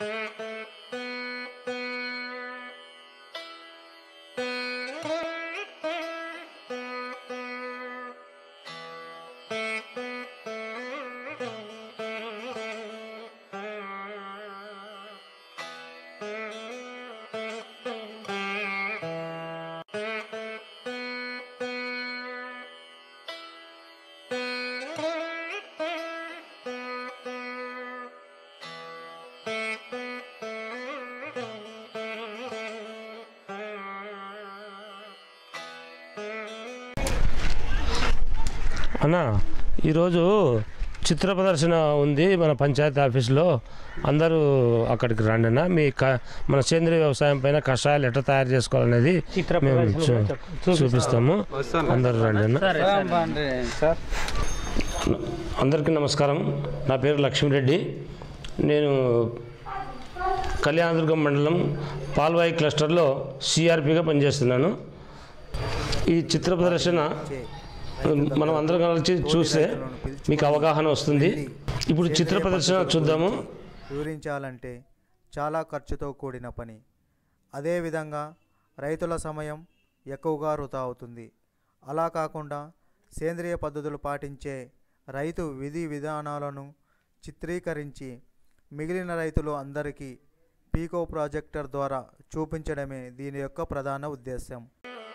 అన్న ఈరోజు చిత్ర ప్రదర్శన ఉంది మన పంచాయతీ ఆఫీస్లో అందరూ అక్కడికి రండి అన్న మీ క మన సేంద్రీయ వ్యవసాయం పైన కషాయాలు ఎట్లా తయారు చేసుకోవాలనేది చిత్ర మేము ప్రదర్శన చూ- చూపిస్తాం. చూపిస్తాము అందరూ రండి అన్న సార్ అందరికీ నమస్కారం నా పేరు లక్ష్మిరెడ్డి నేను కళ్యాణదుర్గం మండలం పాల్వాయి క్లస్టర్లో సిఆర్పిగా పనిచేస్తున్నాను ఈ చిత్ర ప్రదర్శన మనం అందరం కలిసి చూస్తే మీకు అవగాహన వస్తుంది ఇప్పుడు చిత్ర ప్రదర్శన చూద్దాము వివరించాలంటే చాలా ఖర్చుతో కూడిన పని అదేవిధంగా రైతుల సమయం ఎక్కువగా వృధా అవుతుంది అలా కాకుండా సేంద్రియ పద్ధతులు పాటించే రైతు విధి విధానాలను చిత్రీకరించి మిగిలిన రైతులు అందరికీ పీకో ప్రాజెక్టర్ ద్వారా చూపించడమే దీని యొక్క ప్రధాన ఉద్దేశం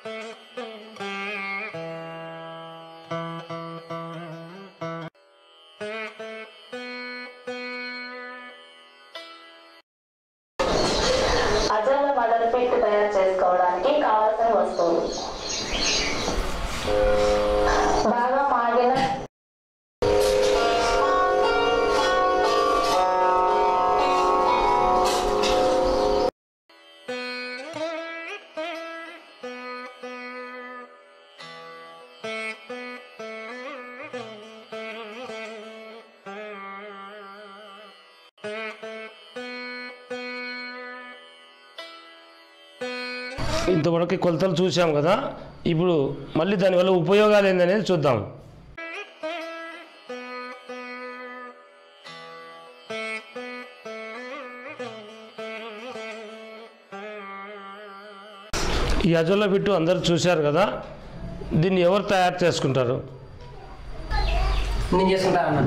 అజాల మదర్ పిట్ తయారు చేసుకోవడానికి కావలసిన వస్తువులు బాగా మాగిన ఇంతవరకు కొలతలు చూసాం కదా ఇప్పుడు మళ్ళీ దానివల్ల ఉపయోగాలు ఏందనేది చూద్దాం ఈ అజోలా బిట్టు అందరూ చూశారు కదా దీన్ని ఎవరు తయారు చేసుకుంటారు నేను చేసుకుంటా అన్న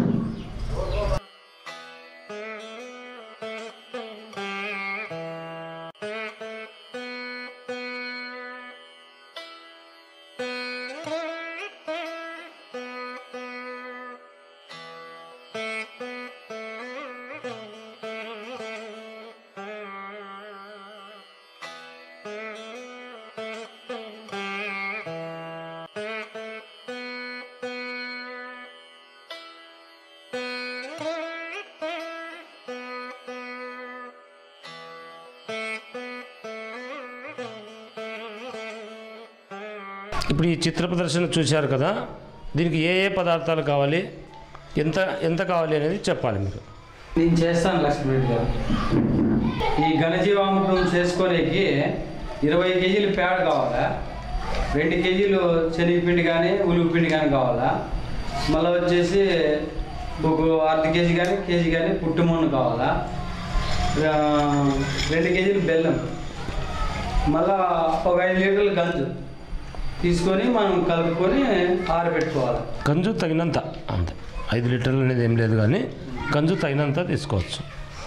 ఇప్పుడు ఈ చిత్ర ప్రదర్శన చూశారు కదా దీనికి ఏ ఏ పదార్థాలు కావాలి ఎంత ఎంత కావాలి అనేది చెప్పాలి మీరు నేను చేస్తాను లక్ష్మీరెడ్డి గారు ఈ ఘనజీవామృతం చేసుకోలేకి ఇరవై కేజీలు పేడ కావాలా రెండు కేజీలు శనగపిండి కానీ ఉలుగుపిండి కానీ కావాలా మళ్ళీ వచ్చేసి ఒక అర్ధ కేజీ కానీ కేజీ కానీ పుట్టుమూను కావాలా ఆ, రెండు కేజీలు బెల్లం మళ్ళా ఒక ఐదు లీటర్లు గంజు తీసుకొని మనం కలుపుకొని ఆరబెట్టుకోవాలి గంజు తగినంత అంతే ఐదు లీటర్లు అనేది ఏం లేదు కానీ గంజు తగినంత తీసుకోవచ్చు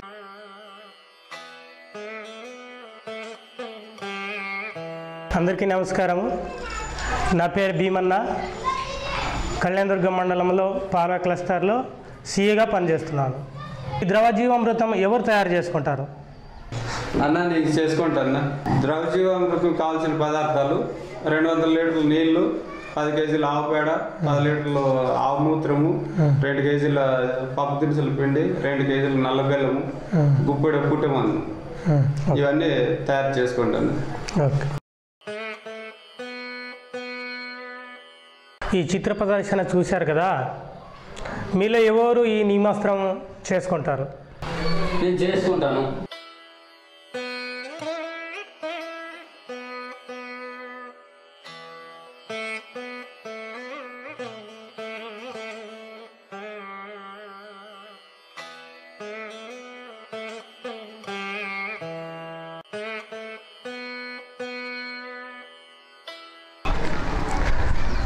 అందరికీ నమస్కారము నా పేరు భీమన్న కళ్యాణదుర్గం మండలంలో పాలా క్లస్టర్లో సీఏగా పనిచేస్తున్నాను ఈ ద్రవ జీవామృతం ఎవరు తయారు చేసుకుంటారు అన్న నీకు చేసుకుంటాను ద్రవజీవామృతం కావాల్సిన పదార్థాలు రెండు వందల లీటర్ల నీళ్లు పది కేజీల ఆవు పేడ పది లీటర్లు ఆవు మూత్రము రెండు కేజీల పప్పు దినుసుల పిండి రెండు కేజీల నల్ల బెల్లము గుప్పెడు పుట్టమందు ఇవన్నీ తయారు చేసుకుంటాను ఓకే ఈ చిత్ర ప్రదర్శన చూశారు కదా మీలో ఎవరు ఈ నియమాస్త్రం చేసుకుంటారు నేను చేసుకుంటాను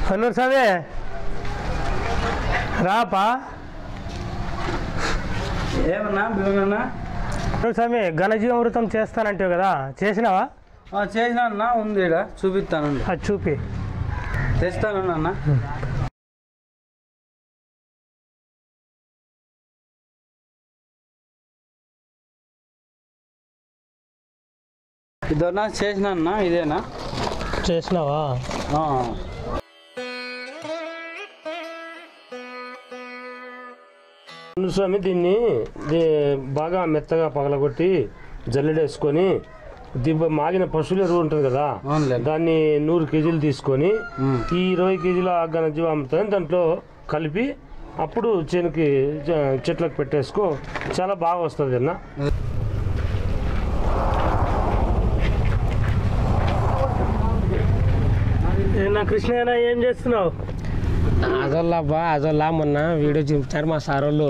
హన్నూరు స్వామి రాపా ఏమన్నా భీమన్నా హన్నూరు స్వామి ఘనజీవామృతం చేస్తానంటావు కదా చేసినావా చేసిన అన్న ఉంది ఈడ చూపిస్తాను అది చూపి తెస్తాను అన్న ఇదన్నా చేసిన అన్న ఇదేనా చేసినావా ఆ. స్వామి దీన్ని దీ- బాగా మెత్తగా పగలగొట్టి జల్లెడేసుకొని దిబ్బ మాగిన పశువుల ఎరువు ఉంటుంది కదా అవునులే. దాన్ని నూరు కేజీలు తీసుకొని మ్మ్. ఈ ఇరవై కేజీల ఘనజీవామృతాన్ని దాంట్లో కలిపి అప్పుడు చేనుకి చ- చెట్లకు పెట్టేసుకో చాలా బాగా వస్తుంది అన్న నా కృష్ణ ఏం చేస్తున్నావు అజోల్లా బా అజోల్లా మొన్న వీడియో చూపించారు మా సార్ వాళ్ళు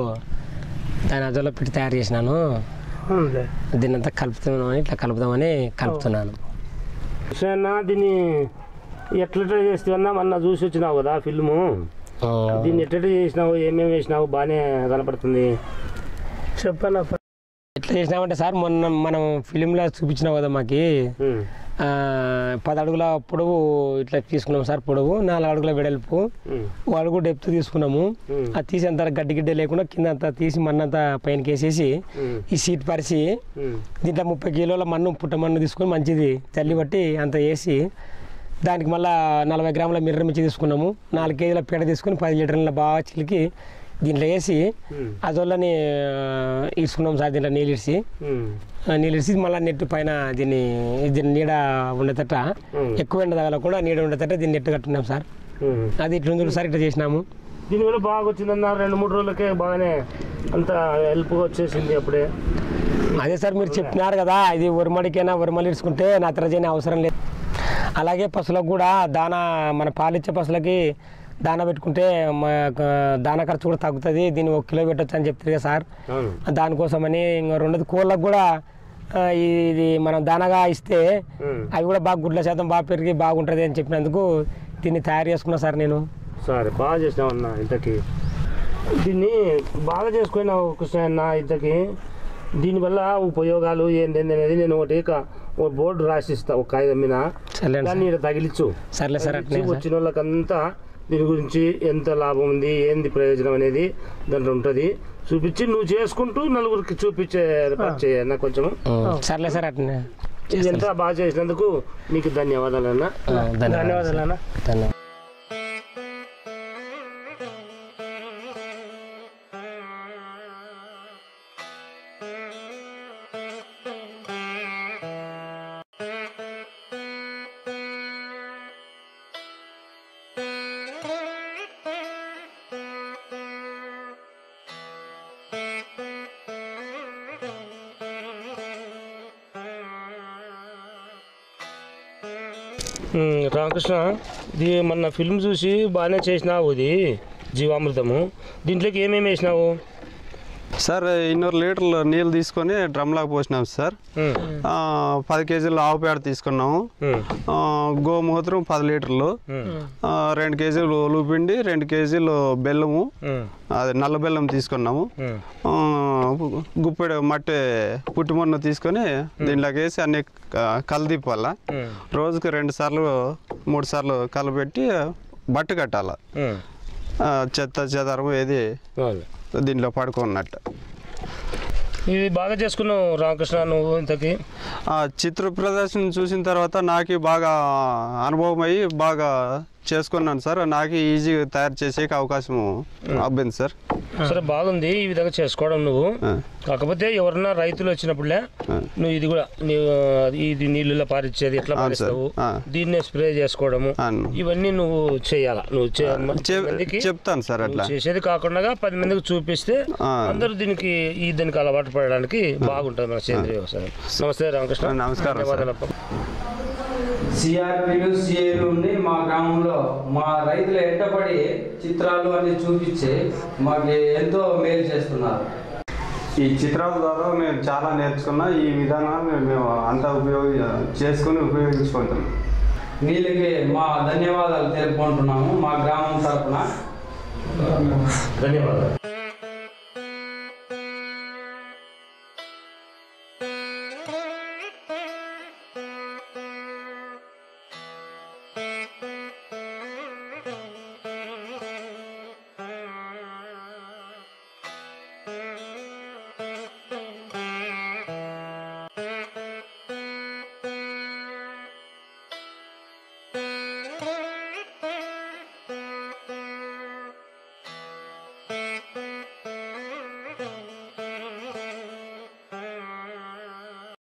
దాని అజోల్లా పెట్టి తయారు చేసినాను అవునులే దీన్ని అంతా కలుపుతున్నామని ఇట్లా కలుపుదామని కలుపుతున్నాను కృష్ణ దీన్ని ఎట్లా చేస్తావన్నా మొన్న చూసి వచ్చినావు కదా ఫిల్ము ఆ, దీన్ని ఎట్లా చేసినావు ఏమేమి వేసినావు బాగానే కనపడుతుంది చెప్పన్నా ఎట్లా చేసినామంటే సార్ మొన్న మనం ఫిలింలో చూపించినావు కదా మాకి ఉమ్. ఆ, పది అడుగుల పొడవు ఇట్లా తీసుకున్నాం సార్ పొడవు నాలుగు అడుగుల వెడల్పు ఉమ్. అడుగు డెప్త్ తీసుకున్నాము ఉమ్. అది తీసి అంతా గడ్డి గిడ్డ లేకుండా కింద అంతా తీసి మన్నంతా పైనకి వేసేసి ఉమ్. ఈ సీట్ పరిచి ఉమ్. దీంట్లో ముప్పై కిలోల మన్ను పుట్ట మన్ను తీసుకొని మంచిది చల్లి బట్టి అంత వేసి దానికి మళ్ళా నలభై గ్రాముల మిర్ర మిర్చి తీసుకున్నాము నాలుగు కేజీల పేడ తీసుకొని పది లీటర్ల బాగా చిలికి దీంట్లో వేసి ఉమ్. అదొల్లని తీసుకున్నాం సార్ దీంట్లో నీళ్ళు ఇడిసి ఉమ్. నీళ్ళు ఇడిసి మళ్ళీ నెట్ పైన దీన్ని దీన్ని నీడ ఉండేటట్ట ఉమ్. ఎక్కువ ఎండ తగలకుండా నీడ ఉండేటట్ట దీన్ని నెట్ కట్టున్నాం సార్ ఉమ్. అది ఇట్లా ఉంది సార్ ఇట్లా చేసినాము దీని కూడా బాగా వచ్చిందన్న రెండు మూడు రోజులకే బాగానే అంత హెల్ప్గా వచ్చేసింది అప్పుడే అదే సార్ మీరు చెప్పినారు కదా ఇది ఉరమడికైనా ఉరమలు ఇడుచుకుంటే నత్రజని అవసరం లేదు అలాగే పశువులకు కూడా దానా మన పాలిచ్చే పశువులకి దానా పెట్టుకుంటే మా యొక్క దానా ఖర్చు కూడా తగ్గుతుంది దీన్ని ఒక కిలో పెట్టొచ్చు అని చెప్తారు కదా సార్ అవును దానికోసమని ఇంకా రెండోది కోళ్ళకు కూడా ఆ, ఇది మనం దానాగా ఇస్తే ఉమ్. అవి కూడా బాగా గుడ్ల శాతం బాగా పెరిగి బాగుంటుంది అని చెప్పినందుకు దీన్ని తయారు చేసుకున్నా సార్ నేను సరే బాగా చేసినావు అన్న ఇంతకి దీన్ని బాగా చేసుకున్నావు కృష్ణ అన్న ఇంతకి దీనివల్ల ఉపయోగాలు ఏంటి అనేది నేను ఒకటి క- ఒక బోర్డు రాసిస్తా ఒక కాగితం మీద సర్లేండి దాన్ని ఈడ తగిలిచ్చు సర్లే సార్ అట్లే తగిలిచ్చి వచ్చిన వాళ్ళకంతా దీని గురించి ఎంత లాభం ఉంది ఏంది ప్రయోజనం అనేది దాంట్లో ఉంటుంది చూపించి నువ్వు చేసుకుంటూ నలుగురికి చూపించే చేయ అన్న కొంచెం ఉం. సర్లే సార్ అట్లనే ఇదంతా బాగా చేసినందుకు నీకు ధన్యవాదాలు అన్న ఆ, ధన్యవాదాలు ధన్యవాదాలు అన్న ధన్యవాదాలు ఉమ్, రామకృష్ణ ఇది మొన్న ఫిల్మ్ చూసి బాగానే చేసినావు ఇది జీవామృతము దీంట్లోకి ఏమేమి వేసినావు సార్ ఇన్నూరు లీటర్లు నీళ్ళు తీసుకొని డ్రమ్లాగా పోసినాం సార్ ఉమ్, ఆ, పది కేజీలు ఆవు పేడ తీసుకున్నాము ఉమ్, ఆ, గోమూత్రం పది లీటర్లు ఉమ్, ఆ, రెండు కేజీలు ఉలుపిండి రెండు కేజీలు బెల్లము ఉమ్, అది నల్ల బెల్లం తీసుకున్నాము ఉమ్, ఆ, గుప్పెడు మట్టి పుట్టిమన్ను తీసుకొని దీంట్లోకి వేసి అన్ని క- కలదిప్పాల ఉమ్, రోజుకి రెండు సార్లు మూడు సార్లు కలబెట్టి బట్ట కట్టాల ఉమ్. ఆ, చెత్త చెదారం ఏది అవును. దీంట్లో పడుకున్నట్టు ఇది బాగా చేసుకున్నావు రామకృష్ణ నువ్వు ఇంతకి ఆ చిత్ర ప్రదర్శన చూసిన తర్వాత నాకు బాగా అనుభవం అయ్యి బాగా చేసుకున్నాను సార్ నాకు ఈజీగా తయారు చేసేకి అవకాశం అబ్బింది సార్ సరే బాగుంది ఈ విధంగా చేసుకోవడం నువ్వు ఆ, కాకపోతే ఎవరన్నా రైతులు వచ్చినప్పుడులే ఆ. నువ్వు ఇది కూడా నీవు ఇది నీళ్ళలో పారిచ్చేది ఎట్లా అవును సార్. పారిస్తావు ఆ. దీన్నే స్ప్రే చేసుకోవడము అవును. ఇవన్నీ నువ్వు చేయాలా నువ్వు చే- చెప్- మందికి చెప్తాను సార్ అట్లా నువ్వు చేసేది కాకుండా పది మందికి చూపిస్తే ఆ. అందరూ దీనికి ఈ దీనికి అలవాటు పడడానికి బాగుంటుంది మన సేంద్రీయ వ్యవసాయం నమస్తే రామకృష్ణ నమస్కారం సార్. ధన్యవాదాలప్ప. సిఆర్పీలు సిఏలు ఉండి మా గ్రామంలో మా రైతుల ఎంటపడి చిత్రాలు అన్ని చూపించి మాకు ఎంతో మేలు చేస్తున్నారు ఈ చిత్రాల ద్వారా మేము చాలా నేర్చుకున్నా ఈ విధానాన్ని మేము అంతా ఉపయోగ చేసుకుని ఉపయోగించుకుంటాం వీళ్ళకి మా ధన్యవాదాలు తెలుపుకుంటున్నాము మా గ్రామం తరపున ధన్యవాదాలు Thank you.